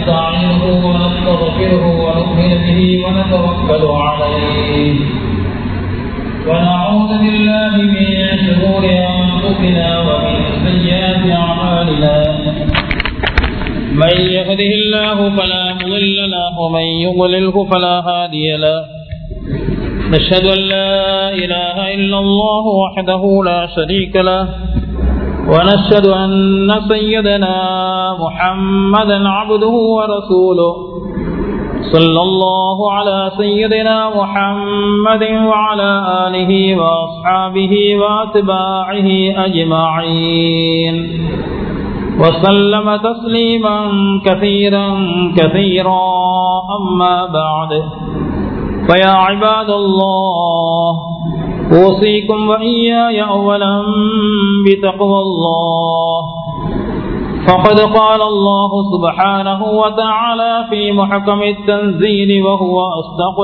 ونستعينه ونستغفره ونؤمن به ونتوكل عليه ونعوذ بالله من شرور أنفسنا ومن سيئات أعمالنا من يهده الله فلا مضل له ومن يضلله فلا هادي له نشهد أن لا إله إلا الله وحده لا شريك له ونشهد أن سيدنا محمدا عبده ورسوله صلى الله على سيدنا محمد وعلى آله وأصحابه وأتباعه أجمعين وسلم تسليما كثيرا كثيرا أما بعد فيا عباد الله أوصيكم وإياي أولا بتقوى الله فقد قال الله سبحانه وتعالى في محكم التنزيل وهو أصدق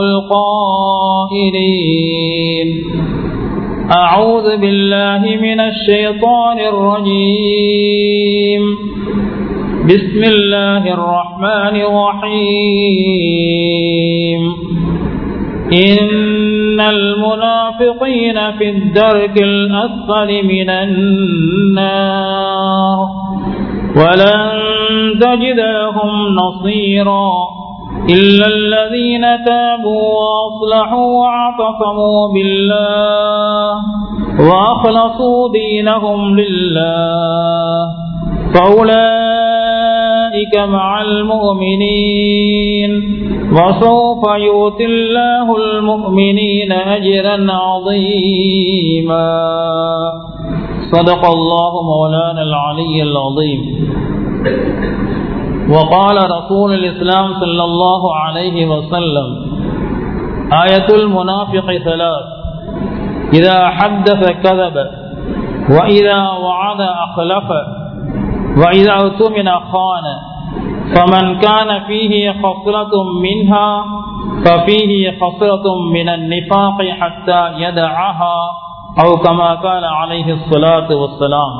القائلين أعوذ بالله من الشيطان الرجيم بسم الله الرحمن الرحيم إن المنافقين في الدرك الأسفل من النار ولن تجد لهم نصيرا إلا الذين تابوا وأصلحوا واعتصموا بالله وأخلصوا دينهم لله فأولئك مع المؤمنين وسوف يؤتي الله المؤمنين أجرا عظيما صدق الله مولانا العلي العظيم وقال رسول الإسلام صلى الله عليه وسلم آية المنافق ثلاث إذا حدث كذب وإذا وعد أخلف وإذا اؤتمن خان فمن كان فيه خصلة منها ففيه خصلة من النفاق حتى يدعها أو كما قال عليه الصلاة والسلام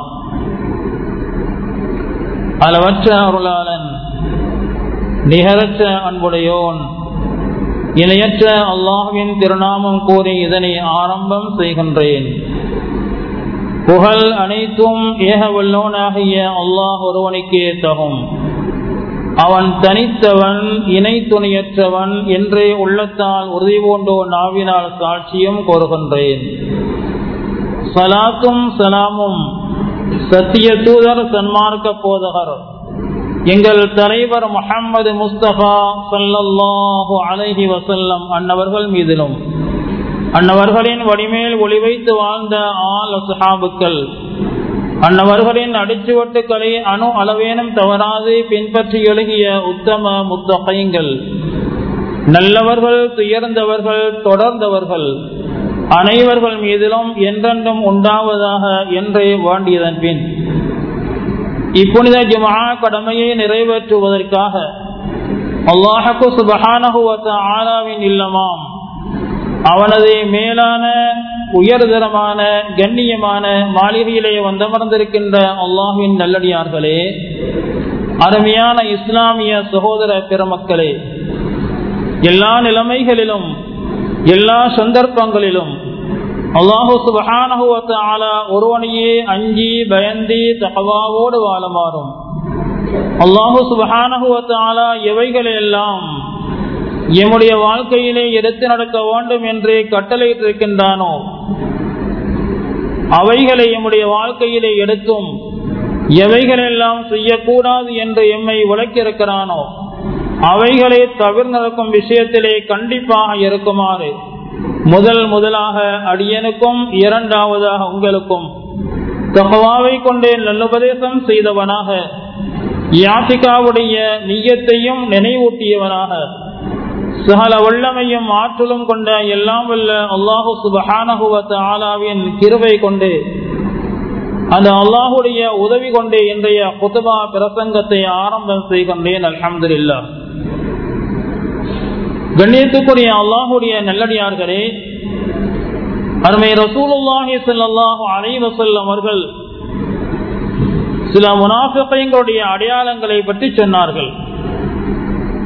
அளவற்ற அருளாளன் நிகரற்ற அன்புடையோன் இணையற்ற அல்லாஹுவின் திருநாமம் கூறி இதனை ஆரம்பம் செய்கின்றேன் புகழ் அனைத்தும் ஏக வல்லோனாகிய அல்லாஹ் ஒருவனுக்கே தகும் அவன் தனித்தவன் இணை துணையற்றவன் என்றே உள்ளத்தால் உறுதி பூண்டோ நாவினால் சாட்சியம் கோருகின்றேன் சலாத்தும் சலாமும் சத்திய தூதர் சன்மார்க்க போதகர் எங்கள் தலைவர் முகமது முஸ்தபா சல்லல்லாஹு அலைஹி வசல்லம் அன்னவர்கள் மீதிலும் அன்னவர்களின் வடிமேல் ஒளி வைத்து வாழ்ந்த ஆல் சுஹாபுக்கள் அன்னவர்களின் அடிச்சுவட்டுக்களை அணு அளவேனும் தவறாது பின்பற்றி எழுகிய உத்தம முத்தகைங்கள் நல்லவர்கள் துயர்ந்தவர்கள் தொடர்ந்தவர்கள் அனைவர்கள் மீதிலும் என்றென்றும் உண்டாவதாக என்றே வாண்டியதன் பின் இப்புனித ஜுமா கடமையை நிறைவேற்றுவதற்காக அல்லாஹக்கு சுபஹானகுவத்த ஆலாவின் இல்லமாம் அவனது மேலான உயர்தரமான கண்ணியமான மாளிகையிலே வந்தமர்ந்திருக்கின்ற அல்லாஹின் நல்லடியார்களே அருமையான இஸ்லாமிய சகோதர பெருமக்களே எல்லா நிலைமைகளிலும் எல்லா சந்தர்ப்பங்களிலும் அல்லாஹு சுபஹானகுவத்த ஆலா ஒருவனையே அஞ்சி பயந்தி தகவாவோடு வாழமாறும் அல்லாஹு சுபஹானகுவத்த ஆலா எவைகளெல்லாம் எம்முடைய வாழ்க்கையிலே எடுத்து நடக்க வேண்டும் என்று கட்டளையிட்டிருக்கின்றானோ அவைகளை எம்முடைய வாழ்க்கையிலே எடுத்தும் எவைகளெல்லாம் செய்யக்கூடாது என்று எம்மை விளக்கியிருக்கிறானோ அவைகளை தவிர்ந்திருக்கும் விஷயத்திலே கண்டிப்பாக இருக்குமாறு முதல் முதலாக அடியனுக்கும் இரண்டாவதாக உங்களுக்கும் தகவாவை கொண்டே நல்லுபதேசம் செய்தவனாக யாத்திகாவுடைய நீயத்தையும் நினைவூட்டியவனாக சகல வல்லமையும் ஆற்றலும் கொண்ட எல்லாம் வல்ல அல்லாஹு சுபஹானகுவத் ஆலாவின் கிருவை கொண்டு அந்த அல்லாஹுடைய உதவி கொண்டு இன்றைய குத்துபா பிரசங்கத்தை ஆரம்பம் செய்கின்றேன் அலமதுல்லா கண்ணியத்துக்குரிய அல்லாஹுடைய நல்லடியார்களே அருமை ரசூலுல்லாஹி ஸல்லல்லாஹு அலைஹி வஸல்லம் அவர்கள் சில முனாஃபிகளுடைய அடையாளங்களை பற்றி சொன்னார்கள்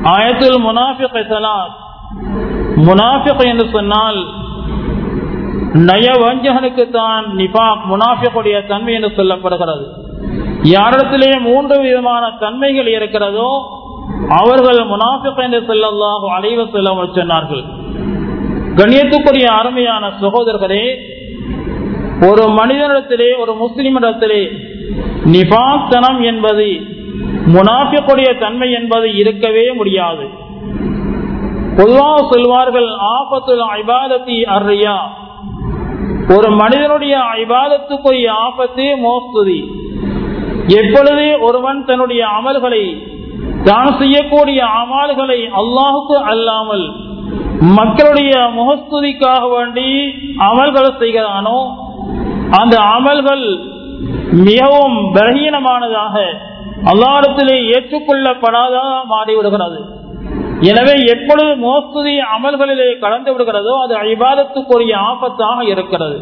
ஆயத்தில் முனாஃபிக் சலாத் முனாஃபிக் என்று சொன்னால் நயவஞ்சகனுக்கு தான் நிபாக் முனாஃபிக்குடைய தன்மை என்று சொல்லப்படுகிறது யாரிடத்திலே மூன்று விதமான தன்மைகள் இருக்கிறதோ அவர்கள் முனாஃபிக் என்று சொல்லல்லாஹு அலைவ செல்ல சொன்னார்கள் கண்ணியத்துக்குரிய அருமையான சகோதரர்களே ஒரு மனிதனிடத்திலே ஒரு முஸ்லிமிடத்திலே நிபாக்தனம் என்பது முனாஃபிக்குடைய தன்மை என்பது இருக்கவே முடியாது பொதுவாக சொல்வார்கள் ஆபத்துல் ஐபாதத்தி அர்ரியா ஒரு மனிதனுடைய ஐபாதத்துக்குரிய ஆபத்து மோஸ்துதி எப்பொழுது ஒருவன் தன்னுடைய அமல்களை தான் செய்யக்கூடிய அமல்களை அல்லாஹுக்கு அல்லாமல் மக்களுடைய முகஸ்துதிக்காக வேண்டி அமல்கள் செய்கிறானோ அந்த அமல்கள் மிகவும் பலகீனமானதாக அல்லாடத்திலே ஏற்றுக்கொள்ளப்படாததாக மாறிவிடுகிறது எனவே எப்பொழுது மோஸ்துதி அமல்களிலே கலந்து விடுகிறதோ அது ஐபாதத்துக்குரிய ஆபத்தாக இருக்கிறது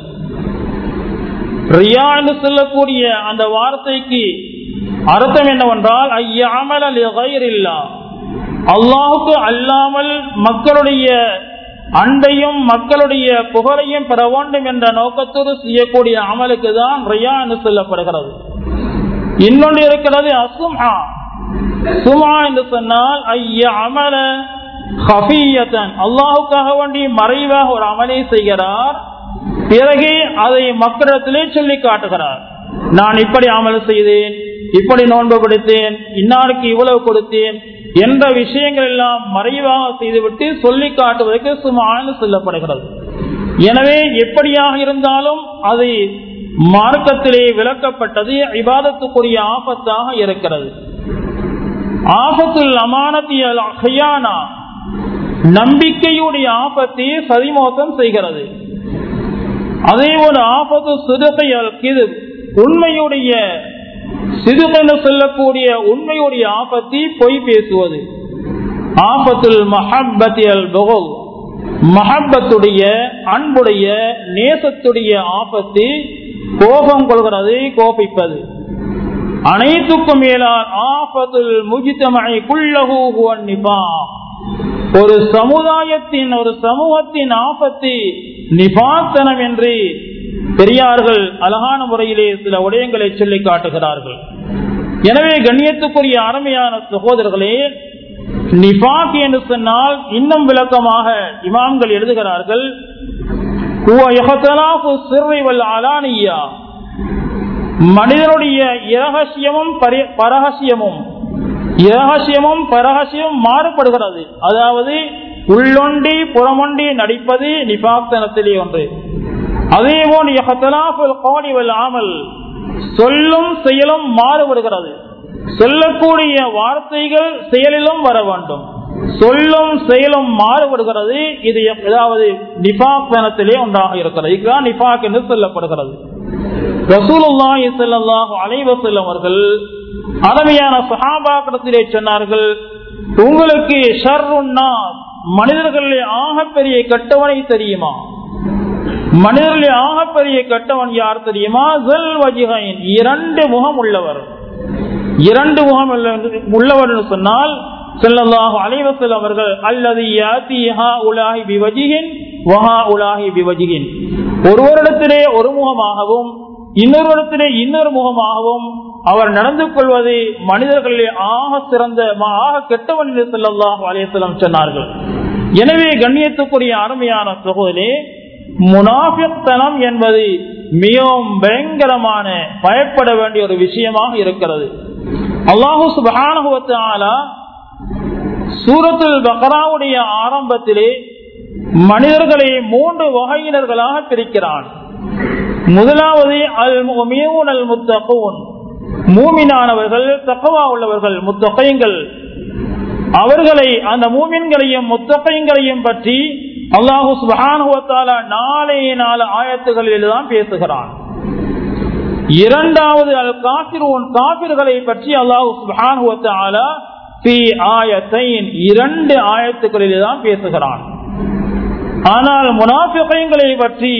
ரியா என்று சொல்லக்கூடிய அந்த வார்த்தைக்கு அர்த்தம் என்னவென்றால் ஐயாமல் இல்லா அல்லாஹுக்கு அல்லாமல் மக்களுடைய அன்பையும் மக்களுடைய புகழையும் பெற வேண்டும் என்ற நோக்கத்தோடு செய்யக்கூடிய அமலுக்கு தான் ரியா என்று சொல்லப்படுகிறது இன்னொன்று இருக்கிறது அசும்ஹா சுமா என்று சொன்னால் ஐய அமல ஹபியத்தன் அல்லாஹுக்காக வேண்டி மறைவாக ஒரு அமலை செய்கிறார் பிறகு அதை மக்களிடத்திலே சொல்லி காட்டுகிறார் நான் இப்படி அமல் செய்தேன் இப்படி நோன்பு பிடித்தேன் இன்னாருக்கு இவ்வளவு கொடுத்தேன் என்ற விஷயங்கள் எல்லாம் மறைவாக செய்துவிட்டு சொல்லி காட்டுவதற்கு சுமான்னு சொல்லப்படுகிறது எனவே எப்படியாக இருந்தாலும் அது மார்க்கத்திலே விளக்கப்பட்டது இபாதத்துக்குரிய ஆபத்தாக இருக்கிறது ஆபத்துல் அமானத்தியல் அகையானா நம்பிக்கையுடைய ஆபத்தை சதிமோசம் செய்கிறது அதே ஒரு ஆபத்து சிறுகையல் கிது உண்மையுடைய சிறுகென்று சொல்லக்கூடிய உண்மையுடைய ஆபத்தை பொய் பேசுவது ஆபத்துல் மஹப்பத்தியல் பகல் மஹப்பத்துடைய அன்புடைய நேசத்துடைய ஆபத்து கோபம் கொள்கிறது கோபிப்பது அனைத்துக்கும் மேலால் ஆபத்துல் முஜித்தமனை குள்ளகூகுவன் நிபா ஒரு சமுதாயத்தின் ஒரு சமூகத்தின் ஆபத்தை நிபாத்தனம் என்று பெரியார்கள் அழகான முறையிலே சில உடையங்களை சொல்லி காட்டுகிறார்கள் எனவே கண்ணியத்துக்குரிய அருமையான சகோதரர்களே நிபாக் என்று சொன்னால் இன்னும் விளக்கமாக இமாம்கள் எழுதுகிறார்கள் அலானியா மனிதனுடைய இரகசியமும் பரகசியமும் இரகசியமும் பரகசியமும் மாறுபடுகிறது அதாவது உள்ளொண்டி புறமொண்டி நடிப்பது நிபாக்தனத்திலே ஒன்று அதே போல் ஆமல் சொல்லும் செயலும் மாறுபடுகிறது சொல்லக்கூடிய வார்த்தைகள் செயலிலும் வர வேண்டும் சொல்லும் செயலும் மாறுபடுகிறது இது ஏதாவது நிபாக்தனத்திலே ஒன்றாக இருக்கிறது இதுதான் நிபாக் என்று சொல்லப்படுகிறது ரசூலுல்லாஹி ஸல்லல்லாஹு அலைஹி வஸல்லம் அவர்கள் அருமையான சஹாபாக்களிடத்திலே சொன்னார்கள் உங்களுக்கு ஷர்ருன்னா மனிதர்களிலே ஆகப்பெரிய கெட்டவனை தெரியுமா மனிதர்களே ஆகப்பெரிய கெட்டவன் யார் தெரியுமா ஜல் வஜிகைன் இரண்டு முகம் உள்ளவர் இரண்டு முகம் உள்ளவர் என்று சொன்னால் செல்லல்லாஹு அலைவசல் அவர்கள் அல்லது உலாஹி பிவஜிகின் வஹா உலாஹி பிவஜிகின் ஒருவரிடத்திலே ஒரு முகமாகவும் இன்னொருவரிடத்திலே இன்னொரு முகமாகவும் அவர் நடந்து கொள்வது மனிதர்களிலே ஆக சிறந்த ஆக கெட்டவன் என்று செல்லல்லாஹு அலையம் சொன்னார்கள் எனவே கண்ணியத்துக்குரிய அருமையான சகோதரே முனாபித்தனம் என்பது மிகவும் பயங்கரமான பயப்பட வேண்டிய ஒரு விஷயமாக இருக்கிறது அல்லாஹு சுபானுவத்தாலா சூரத்துல் பக்ராவுடைய ஆரம்பத்திலே மனிதர்களை மூன்று வகையினர்களாக பிரிக்கிறான் முதலாவது அல் மீன் அல் முத்தகூன் மூமினானவர்கள் தக்கவா உள்ளவர்கள் முத்தகைங்கள் அவர்களை அந்த மூமின்களையும் முத்தகைங்களையும் பற்றி அல்லாஹு சுபானுவத்தால நாளைய நாலு ஆயத்துகளில் தான் பேசுகிறான் இரண்டாவது அல் காபிரூன் காபிர்களை பற்றி அல்லாஹு சுபானுவத்தால ஆயத்தைன் இரண்டு ஆயத்துக்களில் தான் பேசுகிறான் ஆனால் முனாபிகளை பற்றி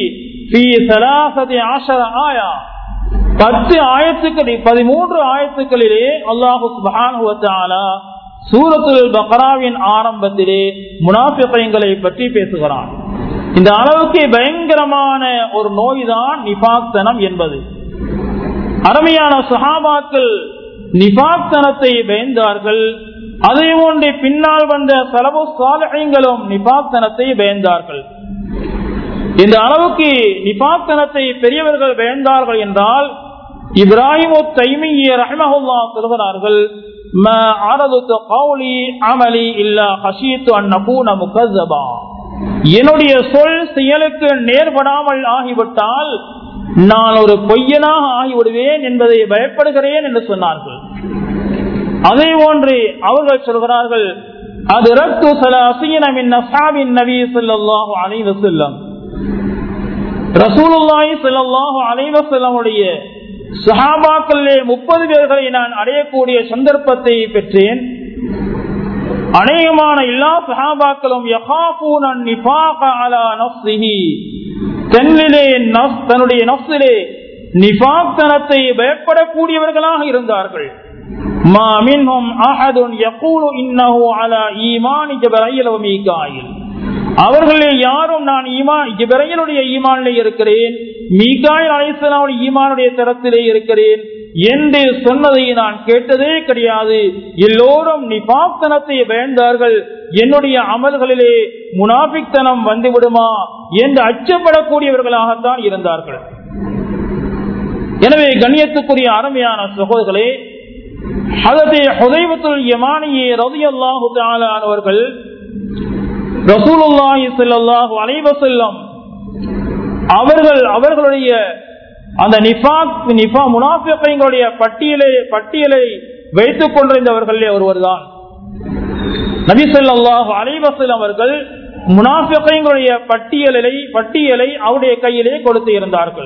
ஆயா பத்து ஆயத்துக்களில் பதிமூன்று ஆயத்துக்களிலே அல்லாஹு சுபானுவத்தாலா சூரத்துல் பக்ராவின் ஆரம்பத்திலே முனாஃபிகளை பற்றி பேசுகிறான் இந்த அளவுக்கு பயங்கரமான ஒரு நோய்தான் நிபாக்தனம் என்பது அருமையான சஹாபாக்கள் நிபாக்தனத்தை பயந்தார்கள் அதே போன்று பின்னால் வந்த செலவு சாலைகளும் நிபாக்தனத்தை பயந்தார்கள் இந்த அளவுக்கு நிபாக்தனத்தை பெரியவர்கள் பயந்தார்கள் என்றால் இப்ராஹிம் தைமிய ரஹமஹுல்லா சொல்கிறார்கள் என்னுடைய சொல் செயலுக்கு நேர்படாமல் ஆகிவிட்டால் நான் ஒரு பொய்யனாக ஆகிவிடுவேன் என்பதை பயப்படுகிறேன் என்று சொன்னார்கள் அதே போன்று அவர்கள் சொல்கிறார்கள் அது ரத்து சில அசீனமின் நசாவின் நபி சொல்லாஹு அனைவ செல்லம் ரசூலுல்லாஹி ஸல்லல்லாஹு அலைஹி வஸல்லமுடைய சஹாபாக்களிலே முப்பது பேர்களை நான் அடையக்கூடிய சந்தர்ப்பத்தை பெற்றேன் அநேகமான எல்லா சஹாபாக்களும் தன்னிலே தன்னுடைய நப்சிலே நிபாக்தனத்தை பயப்படக்கூடியவர்களாக இருந்தார்கள் ما منهم أحد يقول إنه على إيمان جبرائيل وميكائيل அவர்களில் யாரும் நான் ஈமான் ஜிபரையனுடைய ஈமானிலே இருக்கிறேன் மீகாயில் அலைசலாவுடைய ஈமானுடைய தரத்திலே இருக்கிறேன் என்று சொன்னதை நான் கேட்டதே கிடையாது எல்லோரும் நிபாக்தனத்தை பயந்தார்கள் என்னுடைய அமல்களிலே முனாபிக்தனம் வந்துவிடுமா என்று அச்சப்படக்கூடியவர்களாகத்தான் இருந்தார்கள் எனவே கண்ணியத்துக்குரிய அருமையான சகோதரர்களே அதே ஹுதைவத்துல் யமானியே ரவி அல்லாஹு அவர்கள் ரசூலுல்லாஹி ஸல்லல்லாஹு அலைஹி வஸல்லம் அவர்கள் அவர்களுடைய அந்த நிஃபாக் நிஃபா முனாஃபிகளுடைய பட்டியலை பட்டியலை வைத்துக் கொண்டிருந்தவர்களே ஒருவர் தான் நபி ஸல்லல்லாஹு அலைஹி வஸல்லம் அவர்கள் முனாஃபிகளுடைய பட்டியலை பட்டியலை அவருடைய கையிலே கொடுத்து இருந்தார்கள்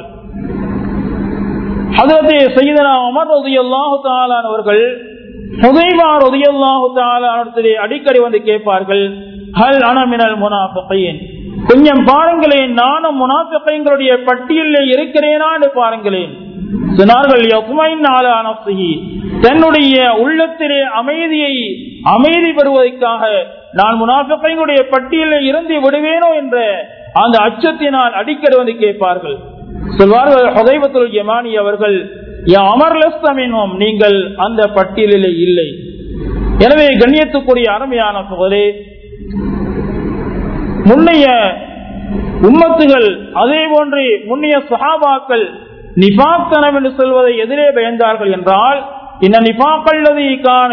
ஹதரத்தே சையதனா உமர் ரலியல்லாஹு தஆலா அவர்கள் ஹுதைபா ரலியல்லாஹு தஆலா அடிக்கடி வந்து கேட்பார்கள் ஹல் அனமினல் முனாஃபிகீன் கொஞ்சம் பாருங்களேன் நானும் முனாஃபிகளுடைய பட்டியலில் இருக்கிறேனா என்று பாருங்களேன் சொன்னார்கள் தன்னுடைய உள்ளத்திலே அமைதியை அமைதி பெறுவதற்காக நான் முனாஃபிகளுடைய பட்டியலில் இருந்து விடுவேனோ என்ற அந்த அச்சத்தினால் அடிக்கடி வந்து கேட்பார்கள் சொல்வார்கள் ஹுதைபத்துல் யமானி அவர்கள் அமர்லஸ்தமினும் நீங்கள் அந்த பட்டியலிலே இல்லை எனவே கண்ணியத்துக்குரிய அருமையான சகோதரே முன்னைய உம்மத்துகள் அதே போன்று முன்னைய சஹாபாக்கள் நிபாக்தனம் என்று சொல்வதை எதிரே பயந்தார்கள் என்றால் இந்த நிபாக்கள்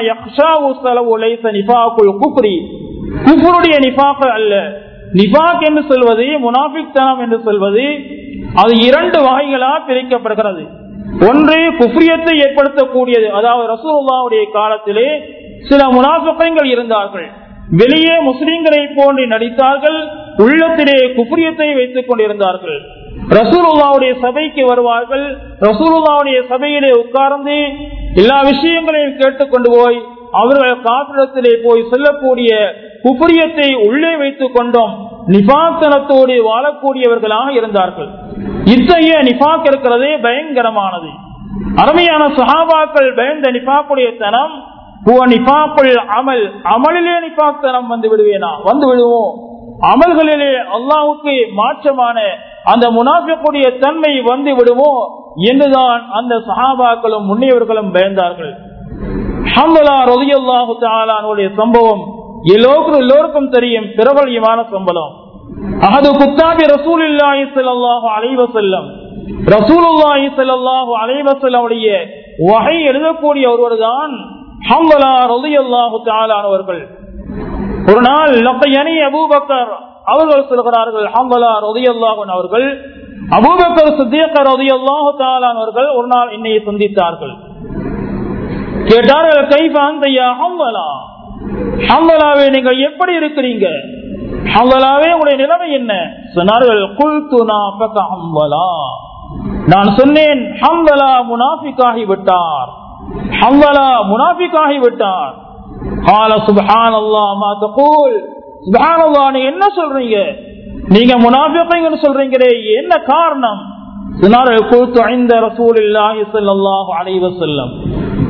குஃபருடைய நிபாக்கள் அல்ல நிபாக் என்று சொல்வது முனாபிக் தனம் என்று சொல்வது அது இரண்டு வகைகளாக பிரிக்கப்படுகிறது ஒன்று குஃப்ரியத்தை ஏற்படுத்தக்கூடியது அதாவது ரசூலுல்லாவுடைய காலத்திலே சில முனாஃபிகங்கள் இருந்தார்கள் வெளியே முஸ்லிம்களை போன்று நடித்தார்கள் உள்ளத்திலே குப்ரியத்தை வைத்துக் கொண்டிருந்தார்கள் ரசூலுல்லாவுடைய சபைக்கு வருவார்கள் ரசூலுல்லாவுடைய சபையிலே உட்கார்ந்து எல்லா விஷயங்களையும் கேட்டுக்கொண்டு போய் அவர்கள் காப்பிடத்திலே போய் செல்லக்கூடிய குப்ரியத்தை உள்ளே வைத்துக் கொண்டோம் நிபாத்தனத்தோடு வாழக்கூடியவர்களாக இருந்தார்கள் இத்தகைய நிபாக் இருக்கிறதே பயங்கரமானது அருமையான சஹாபாக்கள் பயந்த நிபாக்குடைய தனம் அமல் அமலிலே நிபாக்தனம் வந்து விடுவேனா வந்து விடுவோம் அமல்களிலே அல்லாவுக்கு மாற்றமான அந்த முனாஃபிக்குடைய தன்மை வந்து விடுவோம் என்றுதான் அந்த சஹாபாக்களும் முன்னியவர்களும் பயந்தார்கள் ஹம்பலா ரதியல்லாஹு தாலானுடைய சம்பவம் எல்லோருக்கும் எல்லோருக்கும் தெரியும் பிரபலியமான சம்பளம் அகது குத்தாபி ரசூலில்லாஹி ஸல்லல்லாஹு அலைஹி வஸல்லம் ரசூலுல்லாஹி ஸல்லல்லாஹு அலைஹி வஸல்லமுடைய வகை எழுதக்கூடிய ஒருவர் தான் ஹம்பலா ரலியல்லாஹு தஆலா அவர்கள் ஒரு நாள் லக்கையனி அபூபக்கர் அவர்கள் சொல்கிறார்கள் ஹம்பலா ரலியல்லாஹு அவர்கள் அபூபக்கர் சித்தியக் ரலியல்லாஹு தஆலா அவர்கள் ஒரு நாள் என்னை சந்தித்தார்கள் கேட்டார்கள் கைஃப அந்த யா ஹம்பலா ஹம்பலாவே நீங்கள் எப்படி இருக்கிறீங்க ஹம்பலாவே உங்களுடைய நிலைமை என்ன சொன்னார்கள் குல்துனா பக ஹம்பலா நான் சொன்னேன் ஹம்பலா முனாஃபிக்காகி விட்டார் ஹம்பலா முனாஃபிக்காகி விட்டார் கால சுபஹான் அல்லா மா தகூல் சுபஹான் அல்லா நீங்க என்ன சொல்றீங்க நீங்க முனாஃபிக்கீங்கன்னு சொல்றீங்களே என்ன காரணம் சொன்னார்கள் குல்து ஐந்த ரசூலில்லாஹி ஸல்லல்லாஹு அலைஹி வஸல்லம்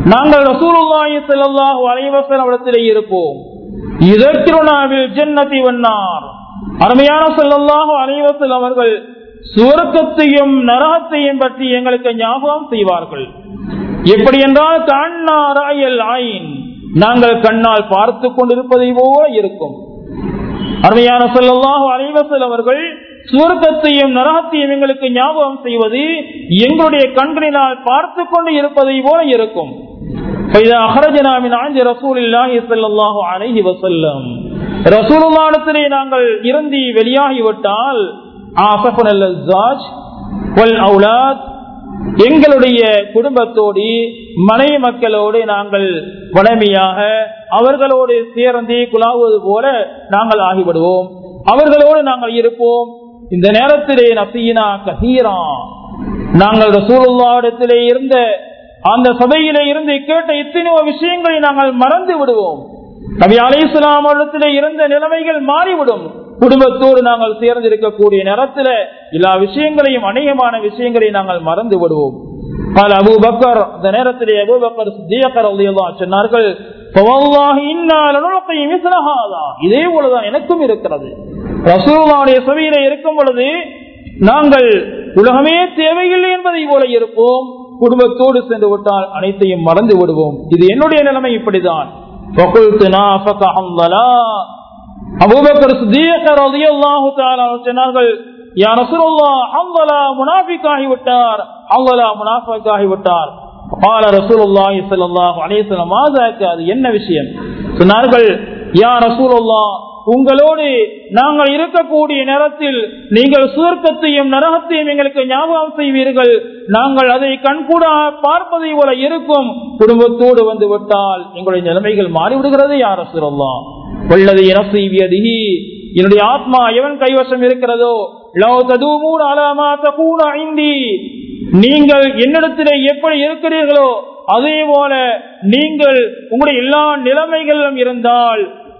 நாங்கள் ரசூலுல்லாஹி ஸல்லல்லாஹு அலைஹி வஸல்லம் இடத்திலே இருப்போம் இதற்கிருநாவில் ஜன்னதி வன்னார் அருமையான ஸல்லல்லாஹு அலைஹி வஸல்லம் அவர்கள் சுவர்க்கத்தையும் நரகத்தையும் பற்றி எங்களுக்கு ஞாபகம் செய்வார்கள் எப்படி என்றால் கண்ணாராயல் ஆயின் நாங்கள் கண்ணால் பார்த்து கொண்டிருப்பதை போல இருக்கும் அருமையான செல்லல்லாஹு அலைவசல் அவர்கள் சுவர்க்கத்தையும் நரகத்தையும் எங்களுக்கு ஞாபகம் செய்வது எங்களுடைய கண்களினால் பார்த்து கொண்டு இருப்பதை போல இருக்கும் நாங்கள் இறந்தி வெளியாகிவிட்டால் எங்களுடைய குடும்பத்தோடு மனைவி மக்களோடு நாங்கள் வளமையாக அவர்களோடு சேர்ந்து குழாவது போல நாங்கள் ஆகிவிடுவோம் அவர்களோடு நாங்கள் இருப்போம் இந்த நேரத்திலே நசீனா கசீரா நாங்கள் ரசூலுல்லாடத்திலே இருந்த அந்த சபையிலே இருந்து கேட்ட இத்தனையோ விஷயங்களை நாங்கள் மறந்து விடுவோம் நபி அலி இஸ்லாமிடத்திலே இருந்த நிலைமைகள் மாறிவிடும் குடும்பத்தோடு நாங்கள் சேர்ந்திருக்கக்கூடிய நேரத்தில் எல்லா விஷயங்களையும் அநேகமான விஷயங்களை நாங்கள் மறந்து விடுவோம் பல அபுபக்கர் இந்த நேரத்திலே அபுபக்கர் சித்தியக்கர் சொன்னார்கள் இதே போலதான் எனக்கும் இருக்கிறது ரசூலுடைய சபையில இருக்கும் பொழுது நாங்கள் உலகமே தேவையில்லை என்பதை போல இருப்போம் குடும்பத்தோடு சென்று விட்டால் அனைத்தையும் மறந்து விடுவோம் இது என்னுடைய நிலைமை இப்படிதான் அபூபக்கர் சித்தியக்கர் ரலியல்லாஹு தஆலா சொன்னார்கள் யா ரசூலுல்லாஹ் ஹம்லா முனாஃபிக் ஆகிவிட்டார் ஹம்லா முனாஃபிக் ஆகிவிட்டார் قال رسول الله صلى الله عليه وسلم ماذا அது என்ன விஷயம் சொன்னார்கள் யா ரசூலுல்லாஹ் உங்களோடு நாங்கள் இருக்கக்கூடிய நேரத்தில் நீங்கள் சுவர்க்கத்தையும் நரகத்தையும் எங்களுக்கு ஞாபகம் செய்வீர்கள் நாங்கள் அதை கண்கூட பார்ப்பதை போல இருக்கும் குடும்பத்தோடு வந்து விட்டால் எங்களுடைய நிலைமைகள் மாறிவிடுகிறது யார் சொல்லலாம் உள்ளது எனசெய்வியதிகி என்னுடைய ஆத்மா எவன் கைவசம் இருக்கிறதோ நீங்கள் என்னிடத்திலே எப்படி இருக்கிறீர்களோ அதே போல நீங்கள் உங்களுடைய எல்லா நிலைமைகளிலும் இருந்தால்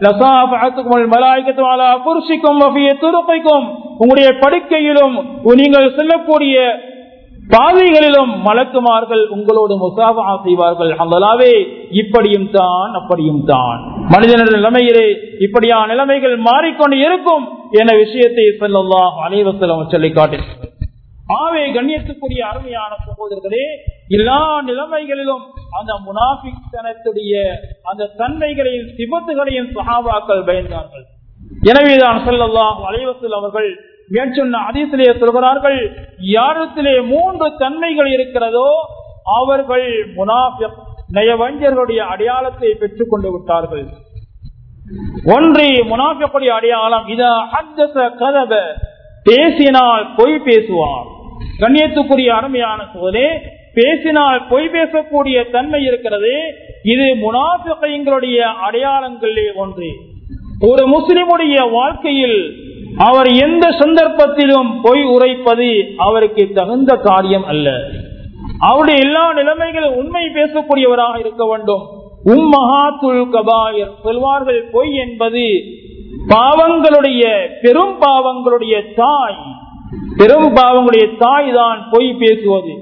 உங்களுடைய படுக்கையிலும் நீங்கள் செல்லக்கூடிய பாதைகளிலும் மலக்குமார்கள் உங்களோடு முசாபா செய்வார்கள் அங்களாவே இப்படியும் தான் அப்படியும் தான் மனிதன நிலைமையிலே இப்படியா நிலைமைகள் மாறிக்கொண்டு இருக்கும் என விஷயத்தை சொல்லலாம் அனைவசலம் சொல்லி காட்டினார் ஆவே கண்ணியத்துக்குரிய அருமையான சகோதரர்களே எல்லா நிலைமைகளிலும் அந்த முனாபிக் தனத்துடைய அந்த தன்மைகளையும் சிபத்துகளையும் சஹாபாக்கள் பயந்தார்கள் எனவேதான் சொல்லலாம் அலைவசல் அவர்கள் மேற்சொன்ன அதிசிலே சொல்கிறார்கள் யாரத்திலே மூன்று தன்மைகள் இருக்கிறதோ அவர்கள் முனாபிக் நயவஞ்சர்களுடைய அடையாளத்தை பெற்றுக் கொண்டு விட்டார்கள் ஒன்று முனாபிக்குடைய அடையாளம் இத அத்தச கதவ பேசினால் பொய் பேசுவார் கண்ணியத்துக்குரிய அருமையான சோதே பேசினால் பொய் பேசக்கூடிய தன்மை இருக்கிறது இது முனாபிகளுடைய அடையாளங்களிலே ஒன்று ஒரு முஸ்லிமுடைய வாழ்க்கையில் அவர் எந்த சந்தர்ப்பத்திலும் பொய் உரைப்பது அவருக்கு தகுந்த காரியம் அல்ல அவருடைய எல்லா நிலைமைகளும் உண்மை பேசக்கூடியவராக இருக்க வேண்டும் உம்மஹாத்துல் கபாயர் சொல்வார்கள் பொய் என்பது பாவங்களுடைய பெரும் பாவங்களுடைய தாய் பெரும் பாவங்களுடைய தாய் தான் பொய் பேசுவது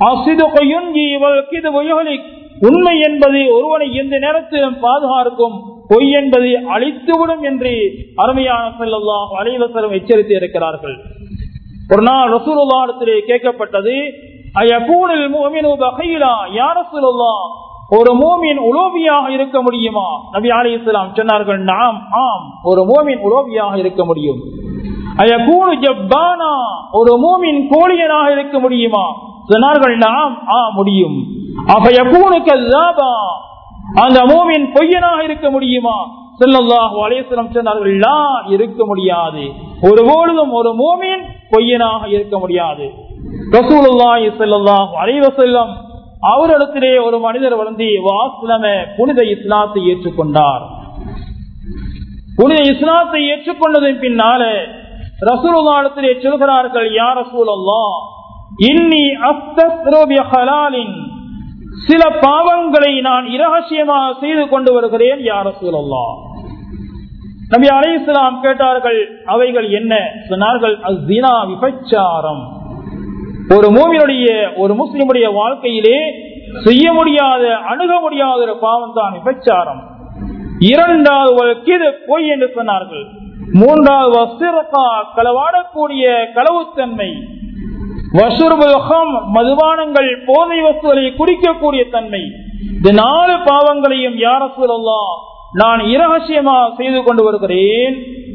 உண்மை என்பது ஒருவனை எந்த நேரத்திலும் பாதுகாக்கும் பொய் என்பதை அழித்துவிடும் என்று அருமையான செல்லலாம் அலைவசரம் எச்சரித்து இருக்கிறார்கள் ஒரு நாள் ரசூலுல்லாடத்திலே கேட்கப்பட்டது ஒரு மோமின் உலோபியாக இருக்க முடியுமா நபி அலி இஸ்லாம் சொன்னார்கள் நாம் ஆம் ஒரு மோமின் உலோபியாக இருக்க முடியும் அயகூனு ஜப்பானா ஒரு மோமின் கோழியனாக இருக்க முடியுமா சொன்னார்கள் நாம் ஆ முடியும் அபயகூனு கல்லாபா அந்த மோமின் பொய்யனாக இருக்க முடியுமா செல்லல்லாஹு அலேஸ்வரம் சொன்னார்கள் இருக்க முடியாது ஒரு பொழுதும் ஒரு மோமின் பொய்யனாக இருக்க முடியாது ரசூலுல்லாஹி ஸல்லல்லாஹு அலைஹி வஸல்லம் அவரிடத்திலே ஒரு மனிதர் வந்து வாஸ்லம புனித இஸ்லாத்தை ஏற்றுக்கொண்டார் புனித இஸ்லாத்தை ஏற்றுக்கொண்டதன் பின்னால ரசூலுல்லாஹிடத்திலே சொல்கிறார்கள் யார் ரசூலல்லா இன்னி அஸ்தஸ்ரோபிய ஹலாலின் சில பாவங்களை நான் இரகசியமாக செய்து கொண்டு வருகிறேன் யார் ரசூலல்லா நபி அலை இஸ்லாம் கேட்டார்கள் அவைகள் என்ன சொன்னார்கள் விபச்சாரம் ஒரு மூவினுடைய ஒரு முஸ்லிமுடைய வாழ்க்கையிலே செய்ய முடியாத அணுக முடியாத ஒரு பாவம் தான் விபச்சாரம் இரண்டாவது கிது பொய் என்று சொன்னார்கள் மூன்றாவது வசிரகா களவாடக்கூடிய களவுத்தன்மை வசுர்புகம் மதுபானங்கள் போதை வசுகளை குடிக்கக்கூடிய தன்மை இந்த நாலு பாவங்களையும் யார சொல்லலாம் நான் இரகசியமா செய்து கொண்டு வருகிறேன்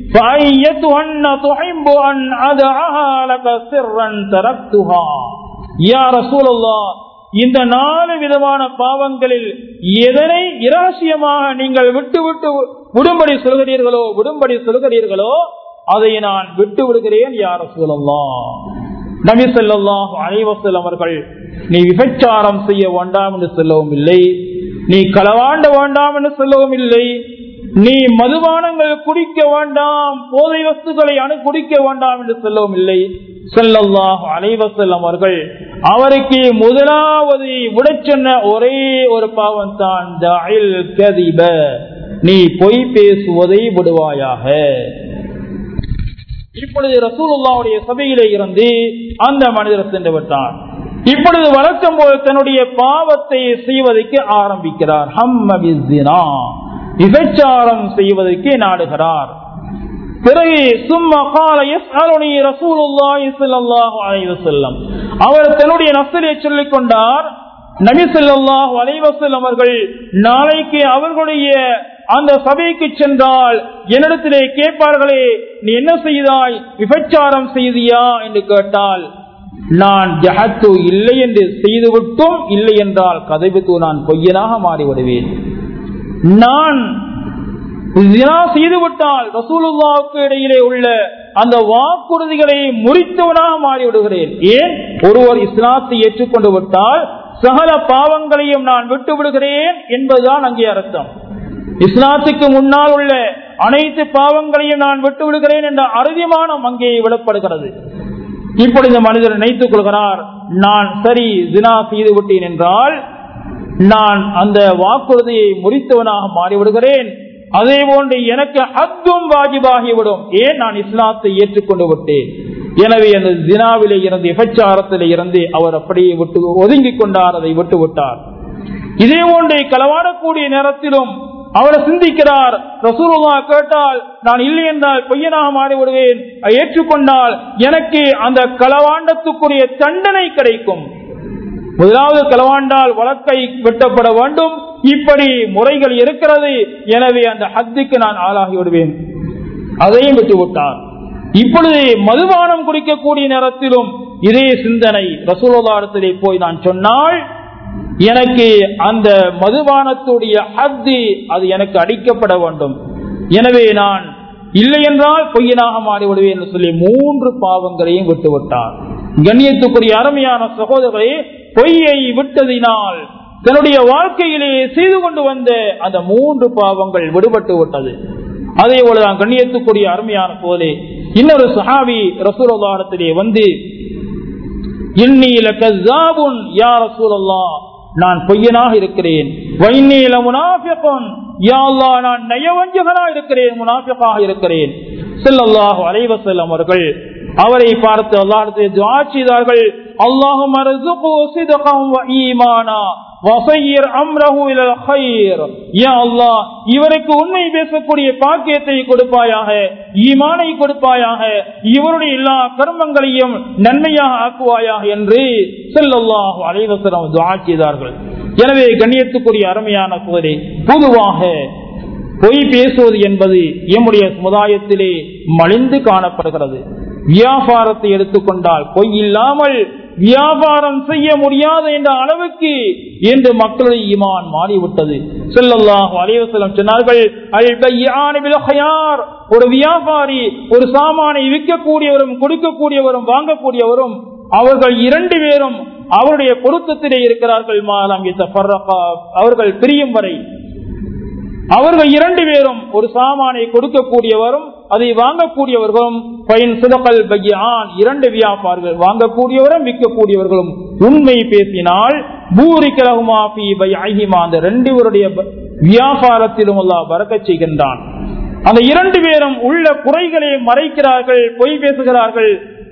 இந்த நாலு விதமான பாவங்களில் எதனை இரகசியமாக நீங்கள் விட்டு விட்டு விடும்படி சொல்கிறீர்களோ விடும்படி சொல்கிறீர்களோ அதை நான் விட்டு விடுகிறேன் யார சொல்லலாம் நபி சொல்லாஹ் அனைவசல் அவர்கள் நீ விபச்சாரம் செய்ய வேண்டாம் என்று சொல்லவும் இல்லை நீ களவாண்ட வேண்டாம் என்று சொல்லவும் இல்லை நீ மதுபானங்கள் குடிக்க வேண்டாம் போதை வஸ்துக்களை அணு குடிக்க வேண்டாம் என்று சொல்லவும் இல்லை செல்லல்லாஹ் அனைவசல்லம் அவர்கள் அவருக்கு முதலாவது விட சொன்ன ஒரே ஒரு பாவம் தான் நீ பொய் பேசுவதை விடுவாயாக இப்பொழுது ரசூலுல்லாவுடைய சபையிலே இருந்து அந்த மனிதர் சென்று விட்டார் இப்பொழுது வழக்கம் போல் தன்னுடைய பாவத்தை செய்வதற்கு ஆரம்பிக்கிறார் ஹம்மபிசினா விபச்சாரம் செய்வதற்கு நாடுகிறார் பிறகு சும்மா கால எஸ் அருணி ரசூலுல்லாஹி ஸல்லல்லாஹு அலைஹி வஸல்லம் அவர் தன்னுடைய நஸ்ரியை சொல்லிக் கொண்டார் நபி ஸல்லல்லாஹு அலைஹி வஸல்லம் அவர்கள் நாளைக்கு அவர்களுடைய அந்த சபைக்கு சென்றால் என்னிடத்திலே கேட்பார்களே நீ என்ன செய்தாய் விபச்சாரம் செய்தியா என்று கேட்டால் நான் ஜஹத்து இல்லை என்று செய்துவிட்டும் இல்லை என்றால் கதைவுக்கு நான் பொய்யனாக மாறிவிடுவேன் நான் செய்துவிட்டால் ரசூலுல்லாவுக்கு இடையிலே உள்ள அந்த வாக்குறுதிகளை முறித்தவனாக மாறிவிடுகிறேன் ஏன் ஒருவர் இஸ்லாத்தை ஏற்றுக்கொண்டு விட்டால் சகல பாவங்களையும் நான் விட்டு விடுகிறேன் என்பதுதான் அங்கே அர்த்தம் இஸ்லாத்துக்கு முன்னால் உள்ள அனைத்து பாவங்களையும் நான் விட்டு விடுகிறேன் என்ற அறுதிமானம் அங்கே விடப்படுகிறது இப்படி இந்த மனிதர் நினைத்துக் கொள்கிறார் நான் சரி தினா செய்து விட்டேன் என்றால் நான் அந்த வாக்குறுதியை முறித்தவனாக மாறிவிடுகிறேன் அதே போன்று எனக்கு ஹத்தும் வாஜிபாகிவிடும் ஏன் நான் இஸ்லாத்தை ஏற்றுக்கொண்டு விட்டேன் எனவே அந்த தினாவிலே இருந்து விபச்சாரத்திலே இருந்து அவர் அப்படியே விட்டு ஒதுங்கிக் கொண்டார் அதை விட்டு விட்டார் இதே போன்று களவாடக்கூடிய நேரத்திலும் அவர் சிந்திக்கிறார் ரசூலுல்லா கேட்டால் நான் இல்லை என்றால் பொய்யனாக மாறிவிடுவேன் ஏற்றுக்கொண்டால் எனக்கு அந்த களவாண்டத்துக்குரிய தண்டனை கிடைக்கும் முதலாவது களவாண்டால் வழக்கை வெட்டப்பட வேண்டும் இப்படி முறைகள் இருக்கிறது எனவே அந்த ஹத்துக்கு நான் ஆளாகி விடுவேன் அதையும் விட்டு விட்டார் இப்பொழுது மதுபானம் குடிக்கக்கூடிய நேரத்திலும் இதே சிந்தனை ரசூலோதாரத்திலே போய் நான் சொன்னால் எனக்கு அந்த மதுபானத்துடைய ஹத்து அது எனக்கு அடிக்கப்பட வேண்டும் எனவே நான் இல்லை என்றால் பொய்யனாக மாறிவிடுவேன் என்று சொல்லி மூன்று பாவங்களையும் விட்டுவிட்டார் கண்ணியத்துக்குரிய அருமையான சகோதரரை பொய்யை விட்டதினால் தன்னுடைய வாழ்க்கையிலே செய்து கொண்டு வந்த அந்த மூன்று பாவங்கள் விடுபட்டு விட்டது அதே போலதான் கண்ணியத்துக்குரிய அருமையான போதே இன்னொரு சஹாபி ரசூலத்திலே வந்து இன்னில கசாபுன் யா ரசூலல்லா நான் பொய்யனாக இருக்கிறேன் வைநீல முனாஃபிகன் யா அல்லாஹ் நான் நயவஞ்சகனா இருக்கிறேன் முனாஃபிகாக இருக்கிறேன் ஸல்லல்லாஹு அலைஹி வஸல்லம் அவர்கள் அவரை பார்த்து அல்லாஹ்விடத்தில் துஆ செய்தார்கள் அல்லாஹும்ம ர்ஸுகு சித்கன் வ ஈமானா வஸய்யிர் அம்ரஹு இலல் கைர் யா அல்லாஹ் இவருக்கு உண்மை பேசக்கூடிய பாக்கியத்தை கொடுப்பாயாக ஈமானை கொடுப்பாயாக இவருடைய எல்லா கர்மங்களையும் நன்மையாக ஆக்குவாயாக என்று ஸல்லல்லாஹு அலைஹி வஸல்லம் துஆ செய்தார்கள் எனவே கண்ணியத்துக்குரிய அருமையான சோதரி பொதுவாக பொய் பேசுவது என்பது எம்முடைய சமுதாயத்திலே மலிந்து காணப்படுகிறது வியாபாரத்தை எடுத்துக்கொண்டால் பொய் இல்லாமல் வியாபாரம் செய்ய முடியாது என்ற அளவுக்கு என்று மக்களுடைய ஈமான் மாறிவிட்டது செல்லல்லாஹு அலைவசலம் சொன்னார்கள் அல் பையான் பில் ஹயார். ஒரு வியாபாரி ஒரு சாமானை விற்கக்கூடியவரும் கொடுக்கக்கூடியவரும் வாங்கக்கூடியவரும் அவர்கள் இரண்டு பேரும் அவருடைய பொருத்தத்திலே இருக்கிறார்கள் மாலம் யத்தஃபர்ரகா. அவர்கள் பிரியும் வரை அவர்கள் இரண்டு பேரும் ஒரு சாமானை கொடுக்கக்கூடியவரும் அதை வாங்கக்கூடியவர்களும் பயன் சிதக்கல் பையான் இரண்டு வியாபாரிகள் வாங்கக்கூடியவரும் விற்கக்கூடியவர்களும் உண்மை பேசினால் பூரி கிரகுமாபி பை ஆகிமா அந்த ரெண்டு பேருடைய ப- வியாபாரத்திலும் அல்லாஹ் பறக்கச் செய்கின்றான் அந்த இரண்டு பேரும் உள்ள குறைகளை மறைக்கிறார்கள் பொய் பேசுகிறார்கள்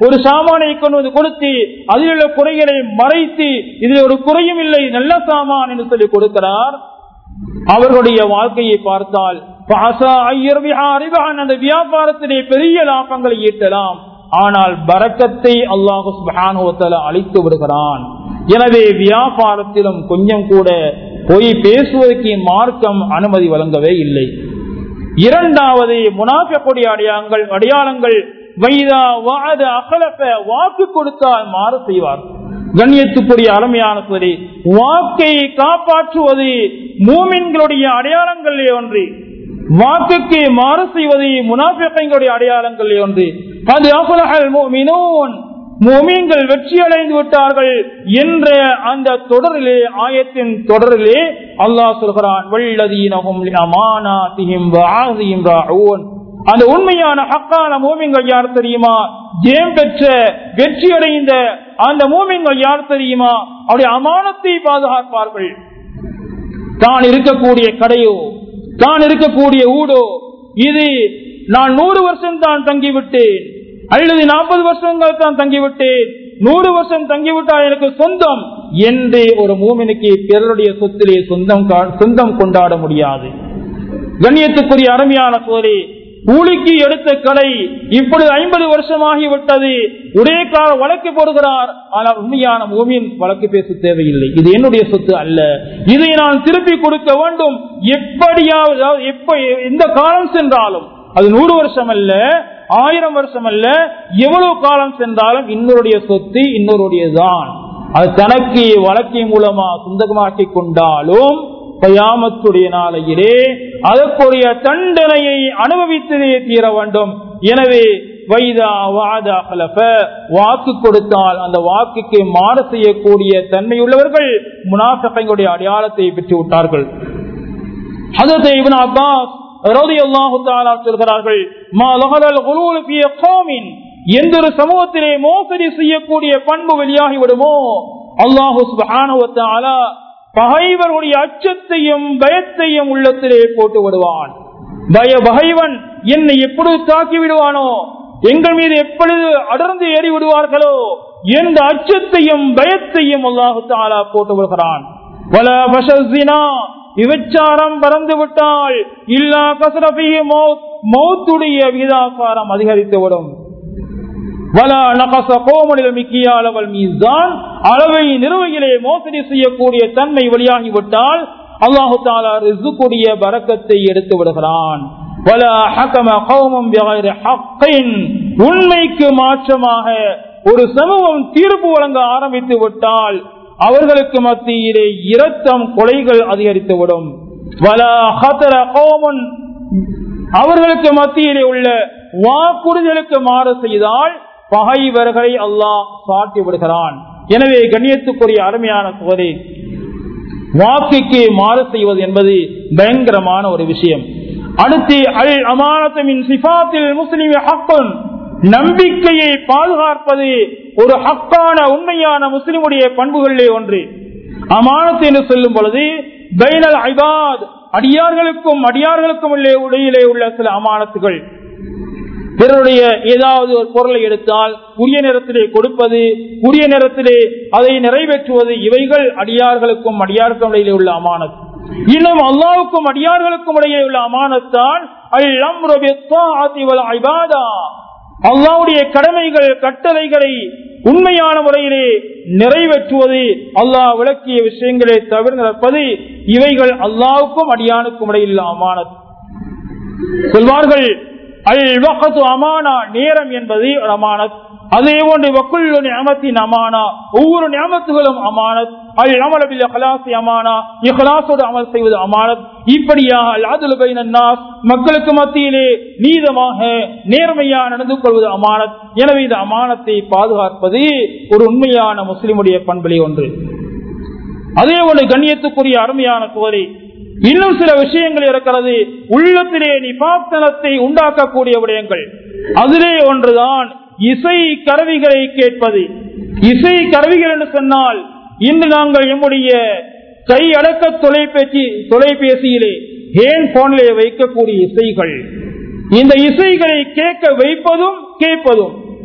ஒரு சாமானை கொண்டு வந்து கொடுத்து அதில் உள்ள குறைகளை மறைத்து இதில் ஒரு குறையும் இல்லை நல்ல சாமான் என்று சொல்லி கொடுக்கிறார் அவர்களுடைய வாழ்க்கையை பார்த்தால் பாசா ஐயர் அறிவான் அந்த வியாபாரத்திலே பெரிய லாபங்களை ஈட்டலாம் ஆனால் பரக்கத்தை அல்லாஹு சுபானுவத்தல அழித்து விடுகிறான் எனவே வியாபாரத்திலும் கொஞ்சம் கூட போய் பேசுவதற்கு மார்க்கம் அனுமதி வழங்கவே இல்லை இரண்டாவது முனாஃபக்கூடிய அடையாளங்கள் அடையாளங்கள் வைதா வாத அகலப்ப வாக்கு கொடுத்தால் மாறு செய்வார் கண்ணியத்துக்குரிய அருமையான சொல்லி வாக்கை காப்பாற்றுவது மூமின்களுடைய அடையாளங்களே ஒன்று வாக்குக்கு மாறு செய்வது முனாஃபிகளுடைய அடையாளங்களே ஒன்று அது அகுலகல் மூமினூன் மோமீன்கள் வெற்றி அடைந்து விட்டார்கள் என்ற அந்த தொடரிலே ஆயத்தின் தொடரிலே அல்லாஹ் சொல்கிறான் வல்லதீனஹும் அமானாத்திஹிம் வஆதிஹிம் ராஊன் அந்த உண்மையான ஹக்கான மூமிங்கள் யார் தெரியுமா ஜெயம் பெற்ற வெற்றி அடைந்த அந்த மூமிங்கள் யார் தெரியுமா அவருடைய அமானத்தை பாதுகாப்பார்கள் தான் இருக்கக்கூடிய கடையோ தான் இருக்கக்கூடிய ஊடோ இது நான் நூறு வருஷம் தான் தங்கிவிட்டேன் அல்லது நாற்பது வருஷங்கள் தான் தங்கிவிட்டேன் நூறு வருஷம் தங்கிவிட்டால் எனக்கு சொந்தம் என்று ஒரு மூமினுக்கு பிறருடைய சொத்திலே சொந்தம் சொந்தம் கொண்டாட முடியாது கண்ணியத்துக்குரிய அருமையான சோழி கூலிக்கு எடுத்த கடை இப்பொழுது ஐம்பது வருஷமாகி விட்டது ஒரே கால வழக்கு போடுகிறார் ஆனால் உண்மையான மூமின் வழக்கு பேச தேவையில்லை இது என்னுடைய சொத்து அல்ல இதை நான் திருப்பி கொடுக்க வேண்டும் எப்படியாவது எப்ப எந்த காலம் சென்றாலும் அது நூறு வருஷம் அல்ல ஆயிரம் வருஷம் அல்ல எவ்வளவு காலம் சென்றாலும் இன்னொருடைய சொத்து இன்னொருடையதான் அது தனக்கு வழக்கின் மூலமா சொந்தமாக்கி கொண்டாலும் கயாமத்துடைய நாளையிலே அதற்குரிய தண்டனையை அனுபவித்ததே தீர வேண்டும் எனவே வைதா வாதா வாக்கு கொடுத்தால் அந்த வாக்குக்கு மாறு செய்யக்கூடிய தன்மையுள்ளவர்கள் முனாசங்களுடைய அடையாளத்தை பெற்று விட்டார்கள் அதற்கு இவன் அப்பாஸ் சொல்கிறார்கள் எந்த ஒரு சமூகத்திலே மோசடி செய்யக்கூடிய பண்பு வெளியாகி விடுமோ அல்லாஹு பகைவர்களுடைய அச்சத்தையும் பயத்தையும் உள்ளத்திலே போட்டு விடுவான் பய பகைவன் என்னை எப்பொழுது தாக்கி விடுவானோ எங்கள் மீது எப்பொழுது அடர்ந்து ஏறி விடுவார்களோ எந்த அச்சத்தையும் பயத்தையும் அல்லாஹு தாலா போட்டு விடுகிறான் வல பஷினா விபச்சாரம் பறந்து விட்டால் இல்லா கசரபிய மௌத்துடைய விகிதாசாரம் அதிகரித்துவிடும் அளவை நிறுவையிலே மோசடி செய்யக்கூடிய தன்மை வெளியாகிவிட்டால் அல்லாஹு தாலா ரிசுக்குடைய பறக்கத்தை எடுத்து விடுகிறான் உண்மைக்கு மாற்றமாக ஒரு சமூகம் தீர்ப்பு வழங்க ஆரம்பித்து விட்டால் அவர்களுக்கு மத்தியிலே இரத்தம் கொலைகள் அதிகரித்துவிடும் அவர்களுக்கு மத்தியிலே உள்ள வாக்குறுதலுக்கு மாறு செய்தால் பகைவர்களை அல்லாஹ் சாட்டி விடுகிறான் எனவே கண்ணியத்துக்குரிய அருமையான சோதரி வாக்குக்கு மாறு செய்வது என்பது பயங்கரமான ஒரு விஷயம் அடுத்து அல் அமானத்தின் சிபாத்தில் முஸ்லிம் ஹக்கன் நம்பிக்கையை பாதுகாப்பது ஒரு ஹக்கான உண்மையான முஸ்லிமுடைய பண்புகளிலே ஒன்று அமானத்து என்று சொல்லும் பொழுது பைனல் ஐபாத் அடியார்களுக்கும் அடியார்களுக்கும் இடையிலே உள்ள சில அமானத்துகள் பிறருடைய ஏதாவது ஒரு பொருளை எடுத்தால் உரிய நேரத்திலே கொடுப்பது உரிய நேரத்திலே அதை நிறைவேற்றுவது இவைகள் அடியார்களுக்கும் அடியாருக்கும் இடையிலே உள்ள அமானத் இன்னும் அல்லாவுக்கும் அடியார்களுக்கும் இடையே உள்ள அமானத்தான் அல்லாவுடைய கடமைகள் கட்டளைகளை உண்மையான முறையிலே நிறைவேற்றுவது அல்லாஹ் விளக்கிய விஷயங்களை தவிர நடப்பது இவைகள் அல்லாவுக்கும் அடியானுக்கும் இடையில் அமானத் சொல்வார்கள் அல் வகத்து அமானா நேரம் என்பது ஒரு அமானத் அதே போன்று வக்குள்ளு ஞாபத்தின் அமானா ஒவ்வொரு ஞாபகத்துகளும் அமானத் அல் அமலபில் இஹ்லாசி அமானா இஹ்லாசோடு அமல் செய்வது அமானத் இப்படியாக அல் அதுல் பைனன்னாஸ் மக்களுக்கு மத்தியிலே நீதமாக நேர்மையா நடந்து கொள்வது அமானத் எனவே இந்த அமானத்தை பாதுகாப்பது ஒரு உண்மையான முஸ்லிமுடைய பண்பலி ஒன்று அதே போன்று கண்ணியத்துக்குரிய அருமையான கோரி இன்னும் சில விஷயங்கள் இருக்கிறது உள்ளத்திலே நிபாத்தனத்தை உண்டாக்கக்கூடிய விடயங்கள் அதிலே ஒன்றுதான் இசை கருவிகளை கேட்பது இசை கருவிகள் என்று சொன்னால் இன்று நாங்கள் எம்முடைய கை அடக்க தொலைபேசி தொலைபேசியிலே ஹேண்ட் போனிலே வைக்கக்கூடிய இசைகள் இந்த இசைகளை கேட்க வைப்பதும் கேட்பதும்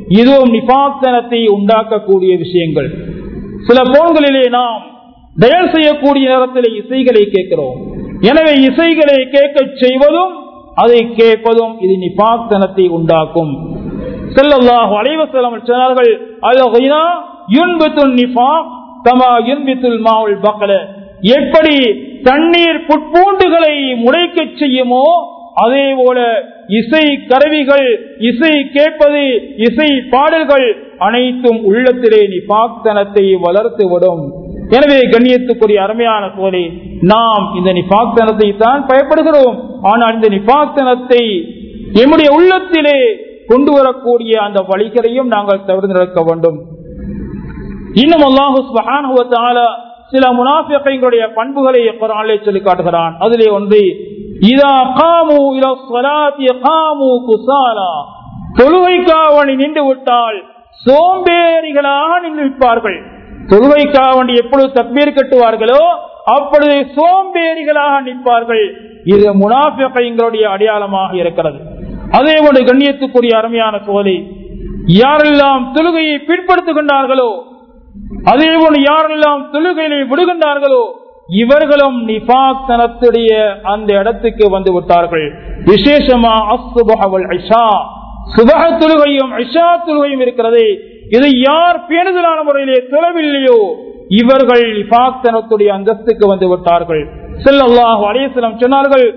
இதுவும் நிபாத்தனத்தை உண்டாக்கக்கூடிய விஷயங்கள் சில போன்களிலே நாம் டயல் செய்யக்கூடிய நேரத்தில் இசைகளை கேட்கிறோம் எனவே இசைகளை கேட்க செய்வதும் அதை கேட்பதும் இது நிபாத்தனத்தை உண்டாக்கும் செல்லல்லாஹு அலைவசலம் சொன்னார்கள் அல்கினா யுன்பித்துல் நிஃபா கமா யுன்பித்துல் மாவுல் பக்கல எப்படி தண்ணீர் புட்பூண்டுகளை முளைக்க செய்யுமோ அதே போல இசை கருவிகள் இசை கேட்பது இசை பாடல்கள் அனைத்தும் உள்ளத்திலே நிபாக்தனத்தை வளர்த்துவிடும் எனவே கண்ணியத்துக்குரிய அருமையான சோழி நாம் இந்த நிபாக்தனத்தை தான் பயப்படுகிறோம் ஆனால் இந்த நிபாக்தனத்தை எம்முடைய உள்ளத்திலே கொண்டு வரக்கூடிய அந்த வழிகளையும் நாங்கள் தவிர்த்து நடக்க வேண்டும் இன்னும் அல்லாஹு சுபஹானுவத்தால சில முனாஃபிகளுடைய பண்புகளை குரானிலே சொல்லி காட்டுகிறான் அதிலே ஒன்று இதா காமு இல ஸலாத்தி காமு குசாலா தொழுகைக்காவணி நின்று விட்டால் சோம்பேறிகளாக நின்று விற்பார்கள் தொழுகைக்காவண்டி எப்பொழுது தப்பீர் கட்டுவார்களோ அப்பொழுது சோம்பேறிகளாக நிற்பார்கள் இது முனாஃபிகளுடைய அடையாளமாக இருக்கிறது அதே போன்று கண்ணியத்துக்குரிய அருமையான சோலை யாரெல்லாம் தொழுகையை பின்படுத்துகின்றார்களோ அதே போல யாரெல்லாம் தொழுகையை விடுகின்றார்களோ இவர்களும் நிபாத்தனத்துடைய அந்த இடத்துக்கு வந்து விட்டார்கள் விசேஷமா அசுபகவல் ஐஷா சுபக தொழுகையும் ஐஷா தொழுகையும் இருக்கிறது இதை யார் பேணுதலான முறையிலே தொழவில்லையோ இவர்கள் நிபாத்தனத்துடைய அந்தஸ்துக்கு வந்து விட்டார்கள் செல்லல்லாஹு அலையம் சொன்னார்கள்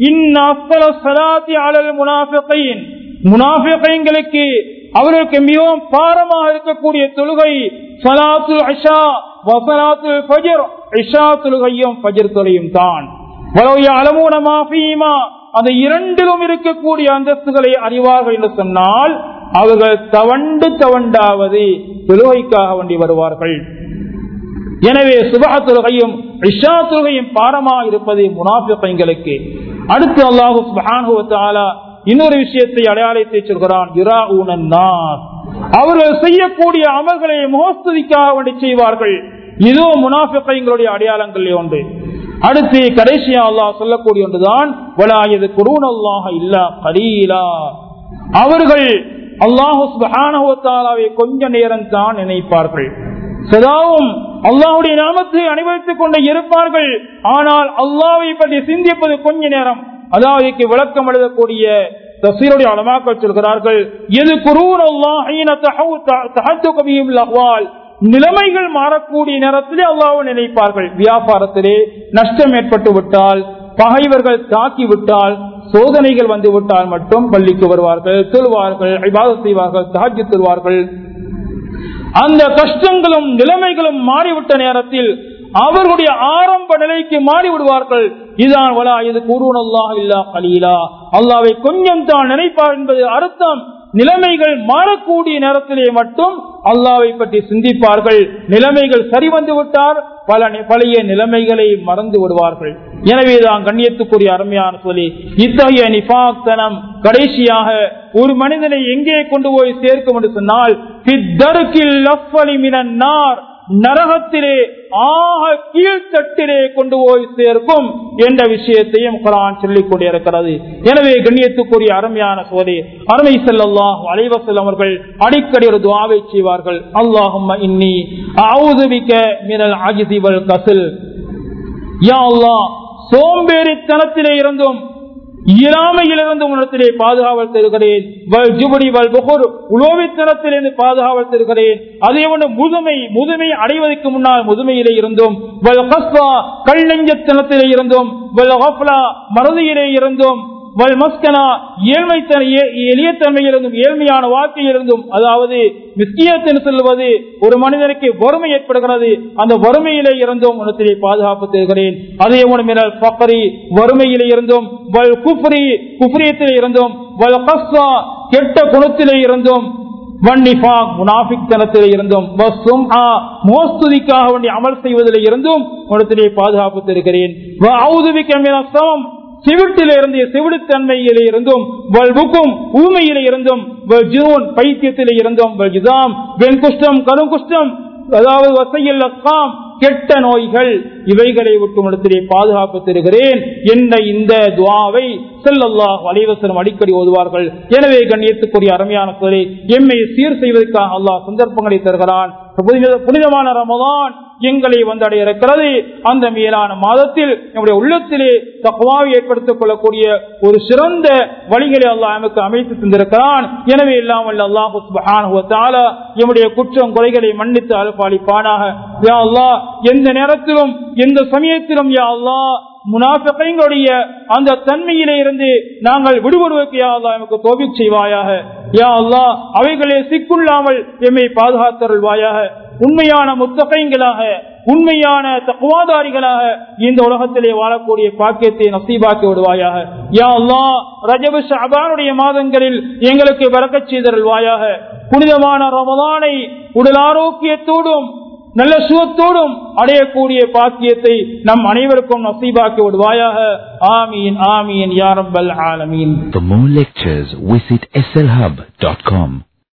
முனாஃபிகளுக்கு அவர்களுக்கு மிகவும் பாரமாக இருக்கக்கூடிய தொழுகை சலாத்து அஷா வசலாத்து ஃபஜர் இஷா தொழுகையும் ஃபஜர் தொலையும் தான் அந்த இரண்டிலும் இருக்கக்கூடிய அந்தஸ்துகளை அறிவார்கள் என்று சொன்னால் அவர்கள் தவண்டு தவண்டாவது தொழுகைக்காக வேண்டி வருவார்கள் எனவே சுபக தொழுகையும் இஷா தொழுகையும் பாரமா இருப்பது முனாஃபிகளுக்கு அடுத்து அல்லாஹு சுபானுவத்தாலா இன்னொரு விஷயத்தை அடையாளத்தை சொல்கிறான் அவர்கள் செய்யக்கூடிய அமல்களை முகஸ்துதிக்காக வேண்டி செய்வார்கள் இதோ முனாஃபிகளுடைய அடையாளங்கள் ஒன்று அடுத்து கடைசியா அல்லாஹ் சொல்லக்கூடிய ஒன்றுதான் வலாயது குரூன் அல்லாஹ இல்லா கலீலா அவர்கள் அல்லாஹு சுபானுவத்தாலாவை கொஞ்ச நேரம் தான் நினைப்பார்கள் சதாவும் அல்லாஹுடைய நாமத்தை அனுபவித்துக் கொண்டு இருப்பார்கள் ஆனால் அல்லாவை பற்றி சிந்திப்பது கொஞ்ச நேரம் அதாவது விளக்கம் எழுதக்கூடிய தசீருடைய அலமாக்கள் சொல்கிறார்கள் எது குரூன் நிலைமைகள் மாறக்கூடிய நேரத்திலே அல்லாவை நினைப்பார்கள் வியாபாரத்திலே நஷ்டம் ஏற்பட்டு விட்டால் பகைவர்கள் தாக்கி விட்டால் சோதனைகள் வந்து விட்டால் மட்டும் பள்ளிக்கு வருவார்கள் சொல்வார்கள் விவாதம் செய்வார்கள் தாக்கி சொல்வார்கள் அந்த கஷ்டங்களும் நிலைமைகளும் மாறிவிட்ட நேரத்தில் அவர்களுடைய ஆரம்ப நிலைக்கு மாறி விடுவார்கள் இதான் வலா இது கூறுவனல்லாக இல்லா கலீலா அல்லாவை கொஞ்சம் தான் நினைப்பார் என்பது அர்த்தம் நிலைமைகள் மாறக்கூடிய நேரத்திலே மட்டும் அல்லாவை பற்றி சிந்திப்பார்கள் நிலைமைகள் சரி வந்து விட்டார் பல பழைய நிலைமைகளை மறந்து விடுவார்கள் எனவேதான் கண்ணியத்துக்குரிய அருமையான சொல்லி இத்தகைய நிபாக்தனம் கடைசியாக ஒரு மனிதனை எங்கே கொண்டு போய் சேர்க்கும் என்று சொன்னால் நரகத்திலே ஆக கீழ்த்தட்டிலே கொண்டு போய் சேர்க்கும் என்ற விஷயத்தையும் குரான் சொல்லிக் கொண்டிருக்கிறது எனவே கண்ணியத்துக்குரிய அருமையான சோதே அருமை செல்லல்லாஹ் அலைவசல் அவர்கள் அடிக்கடி ஒரு துவாவை செய்வார்கள் அல்லாஹும் இன்னி அவுதுவிக்க மினல் அஜிதிவல் கசில் யா அல்லாஹ் சோம்பேறித்தனத்திலே இருந்தும் இயலாமையிலிருந்து உணத்திலே பாதுகாவல் தருகிறேன் உலோவித்தனத்திலிருந்து பாதுகாவல் தருகிறேன் அதே ஒன்று முதுமை முதுமை அடைவதற்கு முன்னால் முதுமையிலே இருந்தும் கல் நெஞ்சத்தனத்திலே இருந்தும் மறதியிலே இருந்தும் வல் மஸ்கனா ஏழ்மை எளியத்தன்மையிலிருந்தும் ஏழ்மையான வாழ்க்கையிலிருந்தும் அதாவது மிஸ்கியத்தின் சொல்வது ஒரு மனிதனுக்கு வறுமை ஏற்படுகிறது அந்த வறுமையிலே இருந்தும் உனத்திலே பாதுகாப்பு தருகிறேன் அதே உணவினர் பக்கரி வறுமையிலே இருந்தும் வல் குஃப்ரி குஃப்ரியத்திலே இருந்தும் வல் கஸ்வா கெட்ட குணத்திலே இருந்தும் முனாபித்தனத்திலே இருந்தும் மோஸ்துதிக்காக வேண்டி அமல் செய்வதிலே இருந்தும் உனத்திலே பாதுகாப்பு தருகிறேன் சிவிட்டில இருந்து சிவிடுத்தன்மையில இருந்தும் வல்புக்கும் ஊமையில இருந்தும் பைத்தியத்தில இருந்தும் வெண்குஷ்டம் கருங்குஷ்டம் அதாவது வசையில் அஸ்லாம் கெட்ட நோய்கள் இவைகளை விட்டு இடத்திலே பாதுகாப்பு தருகிறேன் என்ற இந்த துவாவை செல்லல்லாஹ் வலைவசனம் அடிக்கடி ஓதுவார்கள் எனவே கண்ணியத்துக்குரிய அருமையான குரலை எம்மை சீர் செய்வதற்காக அல்லாஹ் சந்தர்ப்பங்களை தருகிறான் புனித- புனிதமான ரமதான் எங்களை வந்தடைய இருக்கிறது அந்த மேலான மாதத்தில் நம்முடைய உள்ளத்திலே தக்குவாவை ஏற்படுத்திக் கொள்ளக்கூடிய ஒரு சிறந்த வழிகளை அல்லாஹ் நமக்கு அமைத்து தந்திருக்கிறான் எனவே இல்லாமல் அல்லாஹு சுப்ஹானஹு வ தஆலா எம்முடைய குற்றம் குறைகளை மன்னித்து அலுப்பாளிப்பானாக யா அல்லாஹ் எந்த நேரத்திலும் எந்த சமயத்திலும் யா அல்லாஹ் முனாஃபிகளுடைய அந்த தன்மையிலே இருந்து நாங்கள் விடுபடுவதற்கு யா அல்லாஹ் எமக்கு தோபிக் செய்வாயாக யா அல்லாஹ் அவைகளே சிக்குள்ளாமல் எம்மை பாதுகாத்தருள்வாயாக உண்மையான முத்தகைங்களாக உண்மையான தக்குவாதாரிகளாக இந்த உலகத்திலே வாழக்கூடிய பாக்கியத்தை நசீபாக்கி விடுவாயாக யா அல்லாஹ் ரஜப ஷஅபானுடைய மாதங்களில் எங்களுக்கு வரக்கச் செய்தருள்வாயாக புனிதமான ரமதானை உடல் ஆரோக்கியத்தோடும் நல்ல சுகத்தோடும் அடையக்கூடிய பாக்கியத்தை நம் அனைவருக்கும் நசீபாக்கி விடுவாயாக ஆமீன் ஆமீன் யாரம்பல் ஆலமீன் For more lectures, visit slhub.com.